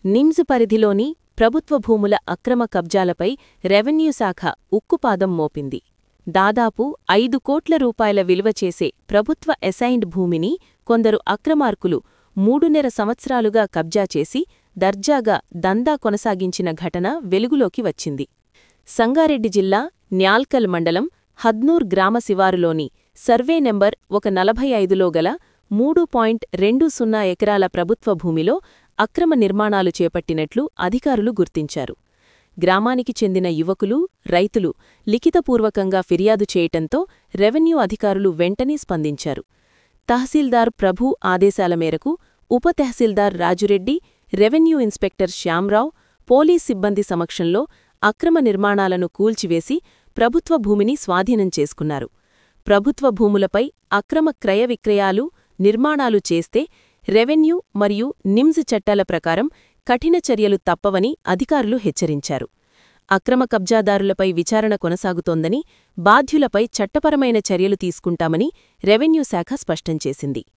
నిమ్స్ పరిధిలోని ప్రభుత్వ భూముల అక్రమ కబ్జాలపై రెవెన్యూ శాఖ ఉక్కుపాదం మోపింది దాదాపు ఐదు కోట్ల రూపాయల విలువ చేసే ప్రభుత్వ అసైన్డ్ భూమిని కొందరు అక్రమార్కులు మూడున్నర సంవత్సరాలుగా కబ్జా చేసి దర్జాగా దందా కొనసాగించిన ఘటన వెలుగులోకి వచ్చింది సంగారెడ్డి జిల్లా న్యాల్కల్ మండలం హద్నూర్ గ్రామ శివారులోని సర్వే నెంబర్ ఒక నలభై ఐదులో గల మూడు పాయింట్ రెండు సున్నా ఎకరాల ప్రభుత్వ భూమిలో అక్రమ నిర్మాణాలు చేపట్టినట్లు అధికారులు గుర్తించారు గ్రామానికి చెందిన యువకులు రైతులు లిఖితపూర్వకంగా ఫిర్యాదు చేయటంతో రెవెన్యూ అధికారులు వెంటనే స్పందించారు తహసీల్దార్ ప్రభు ఆదేశాల మేరకు ఉప తహసీల్దార్ Raju Reddy revenue inspector Shyamrao police సిబ్బంది సమక్షంలో అక్రమ నిర్మాణాలను కూల్చివేసి ప్రభుత్వ భూమిని స్వాధీనం చేసుకున్నారు ప్రభుత్వ భూములపై అక్రమ క్రయ విక్రయాలు నిర్మాణాలు చేస్తే రెవెన్యూ మరియు నిమ్స్ చట్టాల ప్రకారం కఠిన చర్యలు తప్పవని అధికారులు హెచ్చరించారు అక్రమ కబ్జాదారులపై విచారణ కొనసాగుతోందని బాధ్యులపై చట్టపరమైన చర్యలు తీసుకుంటామని రెవెన్యూ శాఖ స్పష్టం చేసింది